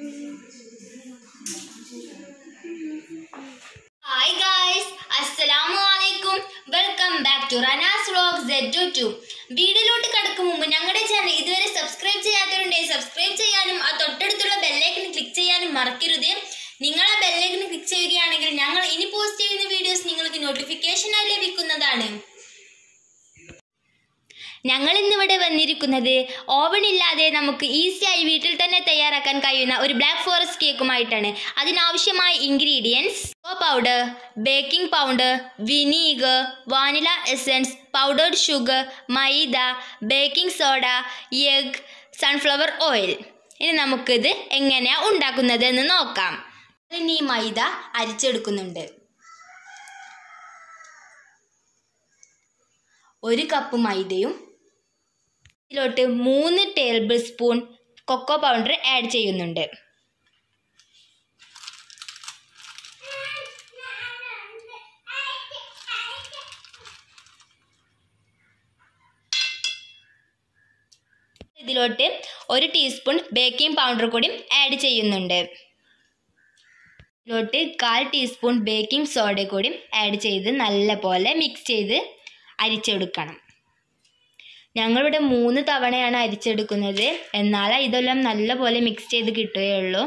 hi guys അസ്സലാമു അലൈക്കും welcome back to Ranas vlog സെഡ് ടു വീഡിയോയിലോട്ട് കടക്കും മുമ്പ് ഞങ്ങളുടെ ചാനൽ ഇതുവരെ സബ്സ്ക്രൈബ് ചെയ്യാത്തവരുണ്ടെങ്കിൽ സബ്സ്ക്രൈബ് ചെയ്യാനും ആ തൊട്ടടുത്തുള്ള ബെല്ലൈക്കൺ ക്ലിക്ക് ചെയ്യാനും മറക്കരുത് നിങ്ങൾ ആ ബെല്ലൈക്കൺ ക്ലിക്ക് ചെയ്യുകയാണെങ്കിൽ ഞങ്ങൾ ഇനി പോസ്റ്റ് ചെയ്യുന്ന വീഡിയോസ് നിങ്ങൾക്ക് നോട്ടിഫിക്കേഷനായി ലഭിക്കുന്നതാണ് ഞങ്ങൾ ഇന്നിവിടെ വന്നിരിക്കുന്നത് ഓവൻ ഇല്ലാതെ നമുക്ക് ഈസിയായി വീട്ടിൽ തന്നെ തയ്യാറാക്കാൻ കഴിയുന്ന ഒരു ബ്ലാക്ക് ഫോറസ്റ്റ് കേക്കുമായിട്ടാണ് അതിനാവശ്യമായ ingredients powder baking powder vinegar vanilla essence powdered sugar maida baking soda egg sunflower oil ഇനി നമുക്കിത് എങ്ങനെയാണ് ഉണ്ടാക്കുന്നത് എന്ന് നോക്കാം ഇനി ഈ മൈദ അരിച്ചെടുക്കുന്നുണ്ട് ഒരു കപ്പ് മൈദയും ഇതിലോട്ട് മൂന്ന് tablespoon cocoa powder add ചെയ്യുന്നുണ്ട് ഇതിലോട്ട് ഒരു ടീസ്പൂൺ ബേക്കിംഗ് പൗഡർ കൂടി ആഡ് ചെയ്യുന്നുണ്ട് ഇതിലോട്ട് കാൽ ടീസ്പൂൺ ബേക്കിംഗ് സോഡ കൂടി ആഡ് ചെയ്ത് നല്ലപോലെ മിക്സ് ചെയ്ത് അരിച്ചെടുക്കണം ഞങ്ങളിവിടെ മൂന്ന് തവണയാണ് അരിച്ചെടുക്കുന്നത് എന്നാലേ ഇതെല്ലാം നല്ലപോലെ മിക്സ് ചെയ്ത് കിട്ടുകയുള്ളൂ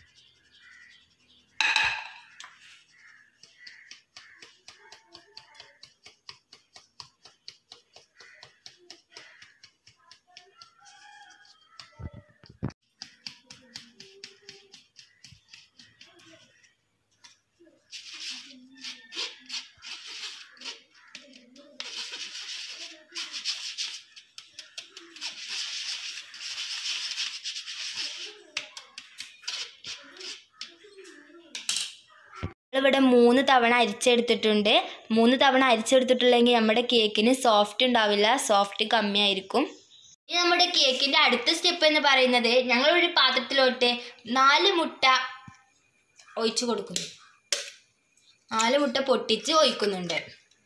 ഇവിടെ മൂന്ന് തവണ അരിച്ചെടുത്തിട്ടുണ്ട് മൂന്ന് തവണ അരിച്ചെടുത്തിട്ടില്ലെങ്കിൽ നമ്മുടെ കേക്കിന് സോഫ്റ്റ് ഉണ്ടാവില്ല സോഫ്റ്റ് കമ്മിയായിരിക്കും ഇനി നമ്മുടെ കേക്കിൻ്റെ അടുത്ത സ്റ്റെപ്പ് എന്ന് പറയുന്നത് ഞങ്ങളൊരു പാത്രത്തിലോട്ട് നാല് മുട്ട ഒഴിച്ചു കൊടുക്കുന്നു നാല് മുട്ട പൊട്ടിച്ച് ഒഴിക്കുന്നുണ്ട്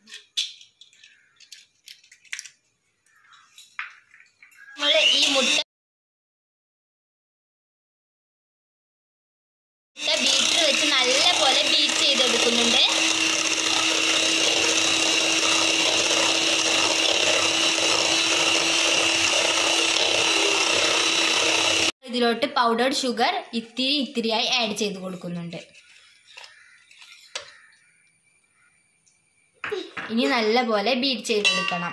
നമ്മൾ ഈ മുട്ട ബീറ്റർ വെച്ച് നല്ല പോലെ ബീറ്റ് ചെയ്തെടുക്കുന്നുണ്ട് ഇതിലോട്ട് പൗഡർഡ് ഷുഗർ ഇത്തിരി ഇത്തിരിയായി ആഡ് ചെയ്ത് കൊടുക്കുന്നുണ്ട് ഇനി നല്ല പോലെ ബീറ്റ് ചെയ്തെടുക്കണം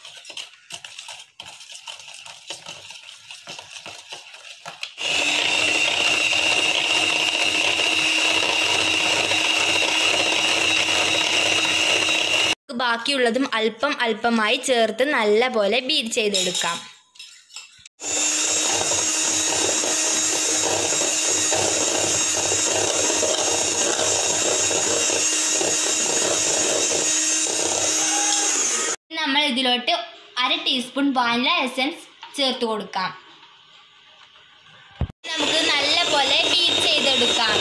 ബാക്കിയുള്ളതും അല്പം അല്പമായി ചേർത്ത് നല്ല പോലെ ബീറ്റ് ചെയ്തെടുക്കാം നമ്മൾ ഇതിലോട്ട് അര ടീസ്പൂൺ വാനില എസൻസ് ചേർത്ത് കൊടുക്കാം നമുക്ക് നല്ല പോലെ ബീറ്റ് ചെയ്തെടുക്കാം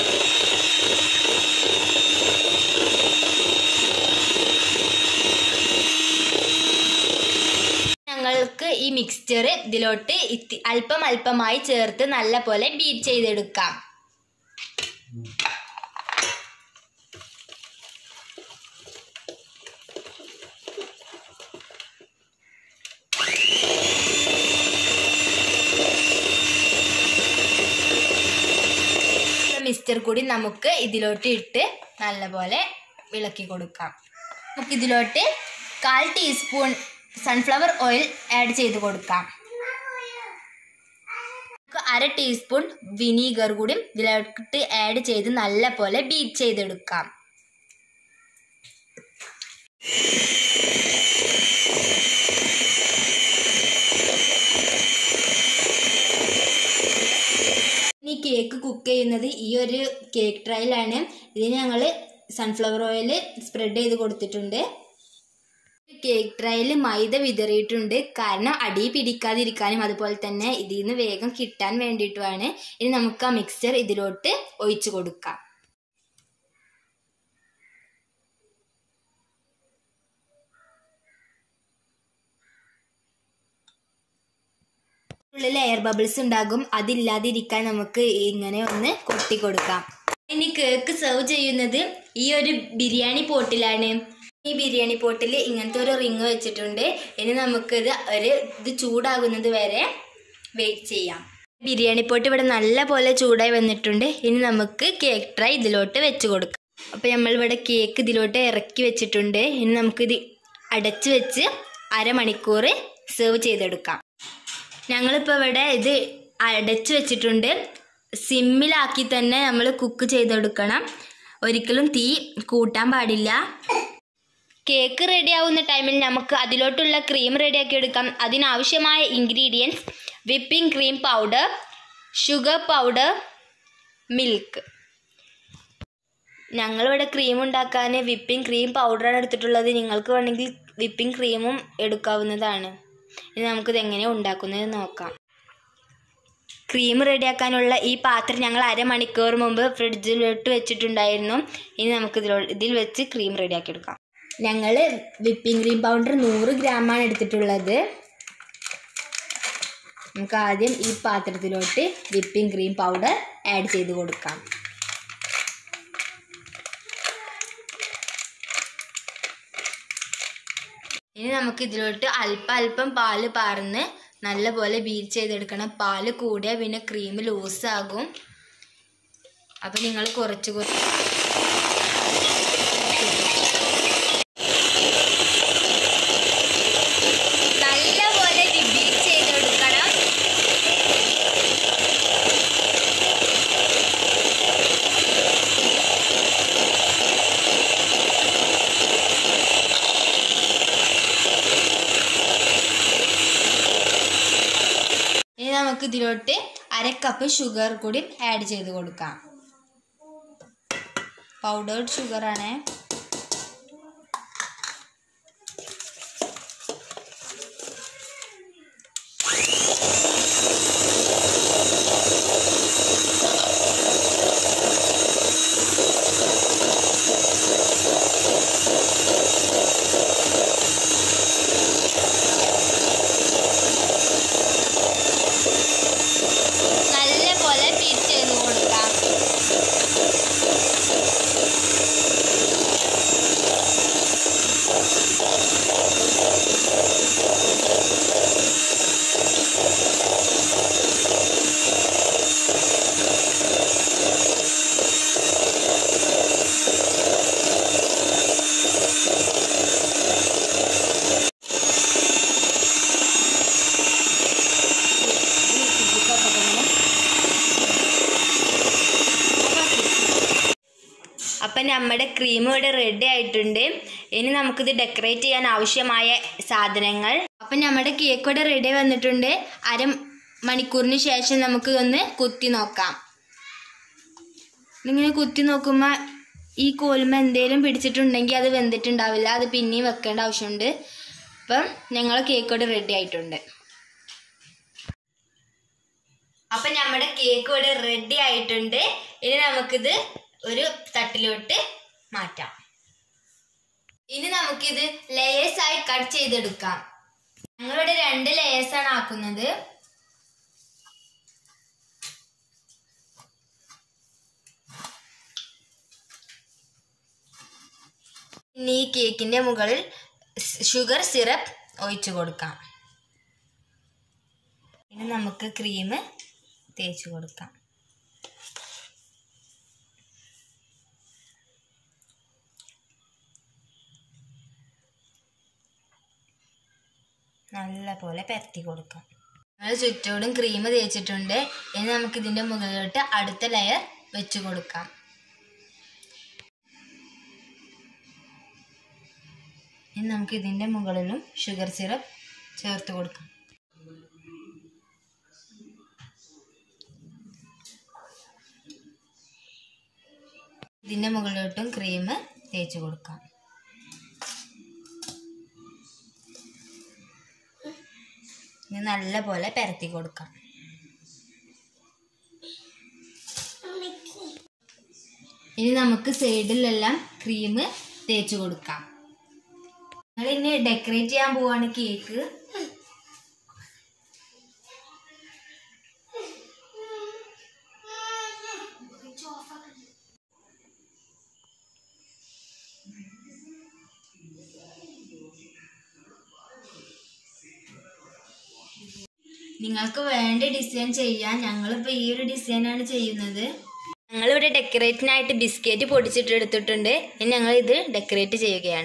ഞങ്ങൾക്ക് ഈ മിക്സ്ചർ ഇതിലോട്ട് ഇത്തി അല്പം അല്പമായി ചേർത്ത് നല്ല പോലെ ബീറ്റ് ചെയ്തെടുക്കാം മിക്സ്ചർ കൂടി നമുക്ക് ഇതിലോട്ട് ഇട്ട് നല്ലപോലെ ഇളക്കി കൊടുക്കാം നമുക്ക് ഇതിലോട്ട് കാൽ ടീസ്പൂൺ സൺഫ്ലവർ ഓയിൽ ആഡ് ചെയ്ത് കൊടുക്കാം നമുക്ക് അര ടീസ്പൂൺ വിനീഗർ കൂടി ഇതിലോട്ട് ആഡ് ചെയ്ത് നല്ല പോലെ ബീറ്റ് ചെയ്തെടുക്കാം ഇനി കേക്ക് കുക്ക് ചെയ്യുന്നത് ഈ ഒരു കേക്ക് ട്രയലാണ് ഇതിന് ഞങ്ങൾ സൺഫ്ലവർ ഓയിൽ സ്പ്രെഡ് ചെയ്ത് കൊടുത്തിട്ടുണ്ട് കേക്ക് ട്രയൽ മൈദ വിതറിയിട്ടുണ്ട് കാരണം അടി പിടിക്കാതിരിക്കാനും അതുപോലെ തന്നെ ഇതിൽ നിന്ന് വേഗം കിട്ടാൻ വേണ്ടിയിട്ടുമാണ് ഇനി നമുക്ക് ആ മിക്സ്ചർ ഇതിലോട്ട് ഒഴിച്ചു കൊടുക്കാം ഉള്ളിൽ എയർ ബബിൾസ് ഉണ്ടാകും അതില്ലാതിരിക്കാൻ നമുക്ക് ഇങ്ങനെ ഒന്ന് കൊട്ടി കൊടുക്കാം ഇനി കേക്ക് സെർവ് ചെയ്യുന്നത് ഈ ഒരു ബിരിയാണി പോട്ടിലാണ് ഈ ബിരിയാണി പോട്ടിൽ ഇങ്ങനത്തെ ഒരു റിങ് വെച്ചിട്ടുണ്ട് ഇനി നമുക്കിത് ഒരു ഇത് ചൂടാകുന്നത് വരെ വെയിറ്റ് ചെയ്യാം ബിരിയാണി പോട്ട് ഇവിടെ നല്ല പോലെ ചൂടായി വന്നിട്ടുണ്ട് ഇനി നമുക്ക് കേക്ക് ട്രൈ ഇതിലോട്ട് വെച്ച് കൊടുക്കാം അപ്പോൾ നമ്മളിവിടെ കേക്ക് ഇതിലോട്ട് ഇറക്കി വെച്ചിട്ടുണ്ട് ഇനി നമുക്കിത് അടച്ച് വെച്ച് അരമണിക്കൂർ സെർവ് ചെയ്തെടുക്കാം ഞങ്ങളിപ്പോൾ ഇവിടെ ഇത് അടച്ച് വെച്ചിട്ടുണ്ട് സിമ്മിലാക്കി തന്നെ നമ്മൾ കുക്ക് ചെയ്തെടുക്കണം ഒരിക്കലും തീ കൂട്ടാൻ പാടില്ല കേക്ക് റെഡി ആവുന്ന ടൈമിൽ നമുക്ക് അതിലോട്ടുള്ള ക്രീം റെഡിയാക്കി എടുക്കാം അതിനാവശ്യമായ ingredients whipping cream powder sugar powder milk ഞങ്ങളിവിടെ ക്രീം ഉണ്ടാക്കാൻ വിപ്പിംഗ് ക്രീം പൗഡറാണ് എടുത്തിട്ടുള്ളത് നിങ്ങൾക്ക് വേണമെങ്കിൽ വിപ്പിംഗ് ക്രീമും എടുക്കാവുന്നതാണ് ഇനി നമുക്കിത് എങ്ങനെയാണ് ഉണ്ടാക്കുന്നത് നോക്കാം ക്രീം റെഡിയാക്കാനുള്ള ഈ പാത്രം ഞങ്ങൾ അരമണിക്കൂർ മുമ്പ് ഫ്രിഡ്ജിലോട്ട് വെച്ചിട്ടുണ്ടായിരുന്നു ഇനി നമുക്ക് ഇതിലോ ഇതിൽ വെച്ച് ക്രീം റെഡിയാക്കി എടുക്കാം ഞങ്ങൾ വിപ്പിംഗ് ക്രീം പൗഡർ നൂറ് ഗ്രാമാണ് എടുത്തിട്ടുള്ളത് നമുക്ക് ആദ്യം ഈ പാത്രത്തിലോട്ട് വിപ്പിംഗ് ക്രീം പൗഡർ ആഡ് ചെയ്ത് കൊടുക്കാം ഇനി നമുക്ക് ഇതിലോട്ട് അല്പം അല്പം പാല് പാർന്ന് നല്ലപോലെ ബീറ്റ് ചെയ്തെടുക്കണം പാല് കൂടിയാൽ പിന്നെ ക്രീം ലൂസാകും അപ്പം നിങ്ങൾ കുറച്ച് കുറച്ച് നല്ലപോലെ ബീറ്റ് ചെയ്തെടുക്കണം ഇനി നമുക്ക് ഇതിലോട്ട് അര കപ്പ് ഷുഗർ കൂടി ആഡ് ചെയ്ത് കൊടുക്കാം പൗഡേർഡ് ഷുഗർ ആണ് നല്ലപോലെ ബീറ്റ് ചെയ്ത് കൊടുക്കാം അപ്പം നമ്മുടെ ക്രീം ഇവിടെ റെഡി ആയിട്ടുണ്ട് ഇനി നമുക്കിത് ഡെക്കറേറ്റ് ചെയ്യാൻ ആവശ്യമായ സാധനങ്ങൾ അപ്പം നമ്മുടെ കേക്ക് ഇവിടെ റെഡി വന്നിട്ടുണ്ട് അര മണിക്കൂറിന് ശേഷം നമുക്ക് ഒന്ന് കുത്തി നോക്കാം ഇങ്ങനെ കുത്തി നോക്കുമ്പോൾ ഈ കോലുമ എന്തേലും പിടിച്ചിട്ടുണ്ടെങ്കിൽ അത് വെന്തിട്ടുണ്ടാവില്ല അത് പിന്നെയും വെക്കേണ്ട ആവശ്യമുണ്ട് അപ്പം ഞങ്ങളെ കേക്ക് ഇവിടെ റെഡി ആയിട്ടുണ്ട് അപ്പൊ നമ്മുടെ കേക്ക് ഇവിടെ റെഡി ആയിട്ടുണ്ട് ഇനി നമുക്കിത് ഒരു തട്ടിലോട്ട് മാറ്റാം ഇനി നമുക്കിത് ലെയേഴ്സ് ആയി കട്ട് ചെയ്തെടുക്കാം ഞങ്ങളിവിടെ രണ്ട് ലെയേഴ്സ് ആണ് ആക്കുന്നത് ഇനി ഈ കേക്കിന്റെ മുകളിൽ ഷുഗർ സിറപ്പ് ഒഴിച്ചു കൊടുക്കാം ഇനി നമുക്ക് ക്രീം തേച്ച് കൊടുക്കാം നല്ല പോലെ പരത്തി കൊടുക്കാം നമ്മൾ ചുറ്റോടും ക്രീം തേച്ചിട്ടുണ്ട് ഇനി നമുക്ക് ഇതിൻ്റെ മുകളിലോട്ട് അടുത്ത ലെയർ വെച്ച് കൊടുക്കാം ഇനി നമുക്ക് ഇതിൻ്റെ മുകളിലും ഷുഗർ സിറപ്പ് ചേർത്ത് കൊടുക്കാം ഇതിൻ്റെ മുകളിലോട്ടും ക്രീം തേച്ച് കൊടുക്കാം ഇനി നല്ല പോലെ പരത്തി കൊടുക്കാം ഇനി നമുക്ക് സൈഡിലെല്ലാം ക്രീം തേച്ച് കൊടുക്കാം ഞങ്ങൾ ഇനി ഡെക്കറേറ്റ് ചെയ്യാൻ പോവാണ് കേക്ക് നിങ്ങൾക്ക് വേണ്ട ഡിസൈൻ ചെയ്യാൻ ഞങ്ങളിപ്പോൾ ഈ ഒരു ഡിസൈനാണ് ചെയ്യുന്നത് ഞങ്ങളിവിടെ ഡെക്കറേറ്റിനായിട്ട് ബിസ്ക്കറ്റ് പൊടിച്ചിട്ട് എടുത്തിട്ടുണ്ട് ഇനി ഞങ്ങൾ ഇത് ഡെക്കറേറ്റ് ചെയ്യുകയാണ്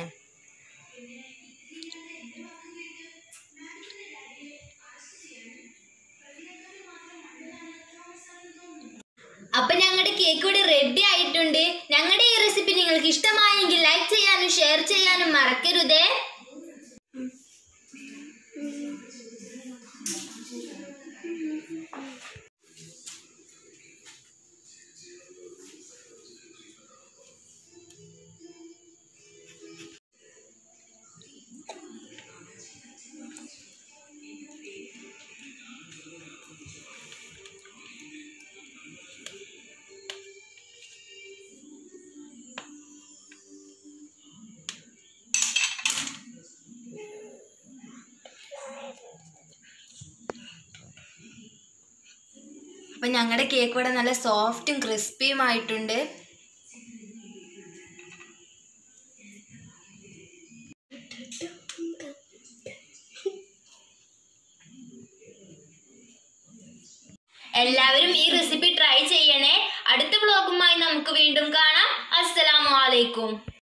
അപ്പൊ ഞങ്ങളുടെ കേക്ക് ഇവിടെ റെഡി ആയിട്ടുണ്ട് ഞങ്ങളുടെ ഈ റെസിപ്പി നിങ്ങൾക്ക് ഇഷ്ടമായെങ്കിൽ ലൈക്ക് ചെയ്യാനും ഷെയർ ചെയ്യാനും മറക്കരുതേ അപ്പൊ ഞങ്ങളുടെ കേക്ക് ഇവിടെ നല്ല സോഫ്റ്റും ക്രിസ്പിയും ആയിട്ടുണ്ട് എല്ലാവരും ഈ റെസിപ്പി ട്രൈ ചെയ്യണേ അടുത്ത വ്ളോഗുമായി നമുക്ക് വീണ്ടും കാണാം അസ്സലാമു അലൈക്കും